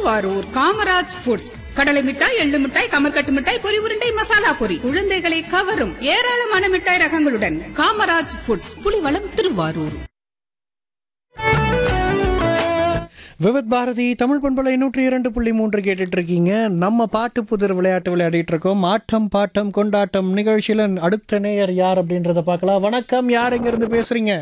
Thiruvarur Kamaraj foods கடலை மிட்டாய் எள்ளு மிட்டாய் கமர்கட்டு மிட்டாய் பொரி உருண்டை மசாலா பொரி குழந்தைகளை கவரும் ஏராளமான மிட்டாய் ரகங்களுடன் காமராஜ் ஃபுட்ஸ் புலிவளம் திருவாரூர் விவித் பாரதி தமிழ் பண்பலை நூற்றி இரண்டு புள்ளி மூன்று கேட்டுட்டு இருக்கீங்க நம்ம பாட்டு புதிர் விளையாட்டு விளையாடிட்டு இருக்கோம் ஆட்டம் பாட்டம் கொண்டாட்டம் நிகழ்ச்சியில அடுத்த நேயர் யார் அப்படின்றத பார்க்கலாம் வணக்கம் யார் எங்க இருந்து பேசுறீங்க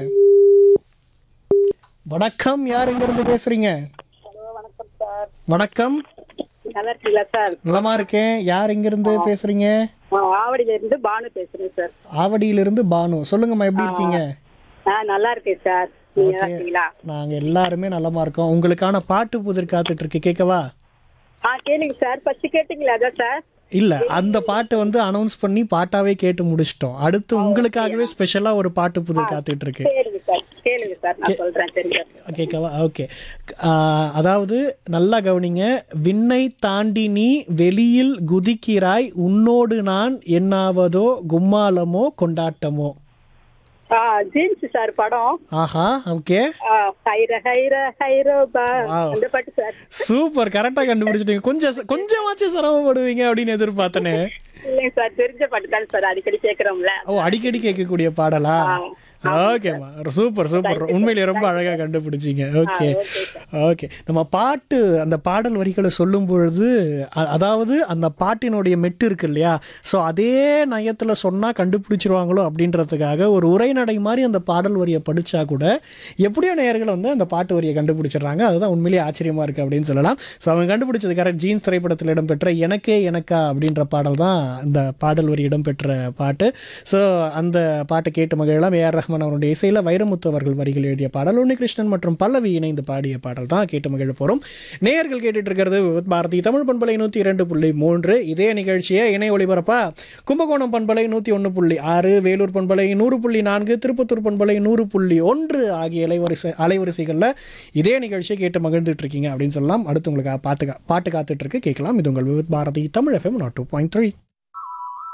வணக்கம் யார் எங்க இருந்து பேசுறீங்க வணக்கம் நல்லா இருக்கீங்களா சார் நலமா இருக்கேன் யார் எங்க இருந்து பேசுறீங்க ஆவடியில இருந்து பானு பேசுறேன் சார் ஆவடியிலிருந்து பானு சொல்லுங்கம்மா எப்படி இருக்கீங்க ஆ நல்லா இருக்கேன் சார் நீங்க நல்லா இருக்கீங்களா நாங்க எல்லாருமே நலமா இருக்கோம் உங்களுக்கான பாட்டு புதிர் காத்துட்டு இருக்கு கேட்கவா ஆ கேளுங்க சார் ஃபர்ஸ்ட் கேட்டீங்களா அதான் சார் இல்ல அந்த பாட்டை வந்து அனௌன்ஸ் பண்ணி பாட்டாவே கேட்டு முடிச்சிட்டோம் அடுத்து உங்களுக்காகவே ஸ்பெஷலா ஒரு பாட்டு புதிர் காத்துட்டு இருக்கு கேளுங்க சார் கேளுங்க சார் நான் சொல்றேன் தெரிஞ்ச கேட்கவா ஓகே அதாவது நல்லா கவனிங்க விண்ணை தாண்டி நீ வெளியில் குதிக்கிறாய் உன்னோடு நான் என்னாவதோ கும்மாலமோ கொண்டாட்டமோ ஆ ஜீன்ஸ் சார் படம் ஆஹா ஓகே ஆ, ஹைர ஹைர ஹைரோபா Wow. அந்த பாட்டு சார் சூப்பர் கரெக்டா கண்டுபிடிச்சிட்டீங்க கொஞ்சம் கொஞ்சமாச்சும் சிரமப்படுவீங்க அப்படின்னு எதிர்பார்த்தனே இல்லைங்க சார் தெரிஞ்ச பாட்டு தான் சார் அடிக்கடி கேக்குறோம்ல ஓ அடிக்கடி கேட்கக்கூடிய பாடலா ஓகேம்மா சூப்பர் சூப்பர் உண்மையிலேயே ரொம்ப அழகா கண்டுபிடிச்சீங்க ஓகே ஓகே நம்ம பாட்டு அந்த பாடல் வரிகளை சொல்லும் பொழுது அ- அதாவது அந்த பாட்டினுடைய மெட்டு இருக்கு இல்லையா ஸோ அதே நயத்தில் சொன்னால் கண்டுபிடிச்சிருவாங்களோ அப்படின்றதுக்காக ஒரு உரைநடை மாதிரி அந்த பாடல் வரியை படித்தா கூட எப்படியோ நேயர்கள் வந்து அந்த பாட்டு வரியை கண்டுபிடிச்சிடுறாங்க அதுதான் உண்மையிலேயே ஆச்சரியமா இருக்கு அப்படின்னு சொல்லலாம் ஸோ அவங்க கண்டுபிடிச்சது கரெக்ட் ஜீன்ஸ் திரைப்படத்தில் இடம்பெற்ற எனக்கே எனக்கா அப்படின்ற பாடல் தான் இந்த பாடல் வரி இடம்பெற்ற பாட்டு ஸோ அந்த பாட்டை கேட்டு மகிழலாம் ஏஆர் ரஹ்மான் அவருடைய இசையில் வைரமுத்து அவர்கள் வரிகள் எழுதிய பாடல் உன்னிகிருஷ்ணன் மற்றும் பல்லவி இணைந்து பாடிய பாடல் தான் கேட்டு மகிழ போகிறோம் நேயர்கள் கேட்டுட்டு இருக்கிறது விவித் பாரதி தமிழ் பண்பலை நூற்றி இரண்டு புள்ளி மூன்று இதே நிகழ்ச்சியை இணை ஒளிபரப்பா கும்பகோணம் பண்பலை நூற்றி ஒன்று புள்ளி ஆறு வேலூர் பண்பலை நூறு புள்ளி நான்கு திருப்பத்தூர் பண்பலை நூறு புள்ளி ஒன்று ஆகிய அலைவரிசை அலைவரிசைகளில் இதே நிகழ்ச்சியை கேட்டு மகிழ்ந்துட்டு இருக்கீங்க அப்படின்னு சொல்லலாம் அடுத்து உங்களுக்கு பாட்டு கா- பாட்டு காத்துட்டு இருக்கு கேட்கலாம் இது உங்கள் Vividh Bharati Tamil FM nought two point three